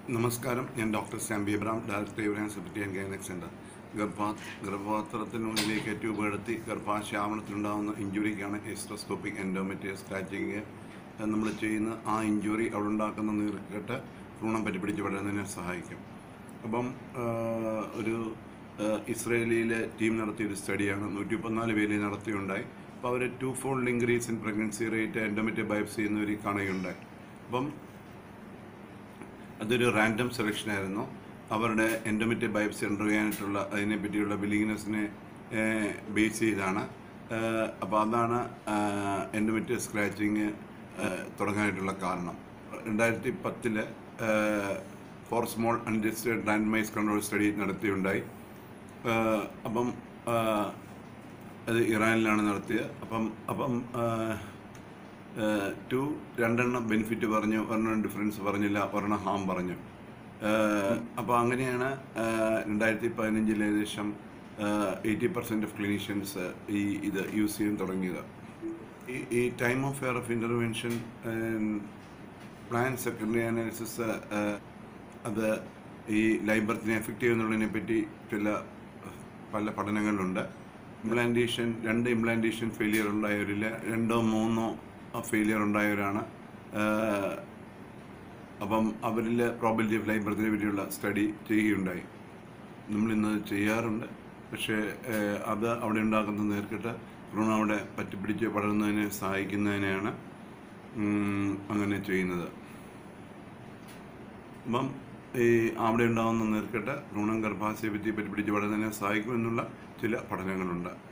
നമസ്കാരം ഞാൻ doctor Sambi Abraham director യുവരാൻ സെക്രട്ടറി ആൻഡ് ഗൈനക് സെൻറ്റർ ഗർഭാ ഗർഭപാത്രത്തിനുള്ളിലേക്ക് ട്യൂബ് കടത്തി ഗർഭാശയാവണത്തിലുണ്ടാകുന്ന ഇഞ്ചുറിക്കാണ് എസ്ട്രോസ്കോപ്പിക് എൻഡോമെറ്റിയ സ്കാറ്റിങ് നമ്മൾ ചെയ്യുന്ന ആ ഇഞ്ചുറി അവിടെ ഉണ്ടാക്കുന്ന നീർക്കെട്ട് ഭ്രൂണം പറ്റിപ്പിടിച്ച് വളരുന്നതിനെ സഹായിക്കും അപ്പം ആ, ഒരു ആ, ഇസ്രയേലിയിലെ ടീം നടത്തിയൊരു സ്റ്റഡിയാണ് നൂറ്റി മുപ്പത്തിനാല് പേരിൽ നടത്തിയുണ്ടായി അപ്പോൾ അവർ two fold increase in pregnancy rate endometrial biopsy ചെയ്യുന്നവർ കാണുകയുണ്ടായി അപ്പം അതൊരു റാൻഡം സെലക്ഷൻ ആയിരുന്നു അവരുടെ എൻഡോമെറ്റിക് ബയോപ്സി അണ്ടർ ചെയ്യാനായിട്ടുള്ള അതിനെ പറ്റിയുള്ള ബില്ലിങ്നെസ്സിനെ ബേസ് ചെയ്താണ് അപ്പോൾ അതാണ് എൻഡോമെറ്റിക് സ്ക്രാച്ചിങ് തുടങ്ങാനായിട്ടുള്ള കാരണം രണ്ടായിരത്തി പത്തില് four small unregistered randomised control study നടത്തിയുണ്ടായി ആഹ് അപ്പം ആഹ് അത് ഇറാനിലാണ് നടത്തിയത് അപ്പം അപ്പം ടു രണ്ടെണ്ണം ബെനിഫിറ്റ് പറഞ്ഞു ഒരെണ്ണം ഡിഫറൻസ് പറഞ്ഞില്ല ഒരെണ്ണം ഹാം പറഞ്ഞു അപ്പോൾ അങ്ങനെയാണ് ആഹ് രണ്ടായിരത്തി പതിനഞ്ചിൽ ഏകദേശം എയ്റ്റി പെർസെൻറ്റ് ഓഫ് ക്ലിനീഷ്യൻസ് ഈ ഇത് യൂസ് ചെയ്യാൻ തുടങ്ങിയത് ഈ ഈ time of fair of intervention plan secondary analysis അത് ഈ ലൈഫ് ബർത്തിനെ എഫക്റ്റ് ചെയ്യുന്നുള്ളതിനെ പറ്റി ചില പല പഠനങ്ങളുണ്ട് ഇംപ്ലാന്റേഷൻ രണ്ട് ഇംപ്ലാന്റേഷൻ ഫെയിലിയർ ഉണ്ടായവരിൽ രണ്ടോ മൂന്നോ ഫെയിലിയർ ഉണ്ടായവരാണ് ആഹ്, അപ്പം അവരിൽ പ്രോബിലിറ്റി ഓഫ് ലൈഫ് ബർത്തിനെ പറ്റിയുള്ള സ്റ്റഡി ചെയ്യുകയുണ്ടായി നമ്മളിന്ന് ചെയ്യാറുണ്ട് പക്ഷേ ആഹ്, അത് അവിടെ ഉണ്ടാക്കുന്ന നേർക്കിട്ട് ഭ്രൂണം അവിടെ പറ്റിപ്പിടിച്ച് വളരുന്നതിനെ സഹായിക്കുന്നതിനെയാണ് ഉം, അങ്ങനെ ചെയ്യുന്നത് അപ്പം ഈ അവിടെ ഉണ്ടാകുന്ന നീർക്കെട്ട് ഭ്രൂണം ഗർഭാശയ ഭിത്തി പറ്റിപ്പിടിച്ച് വളരുന്നതിനെ സഹായിക്കുമെന്നുള്ള ചില പഠനങ്ങളുണ്ട്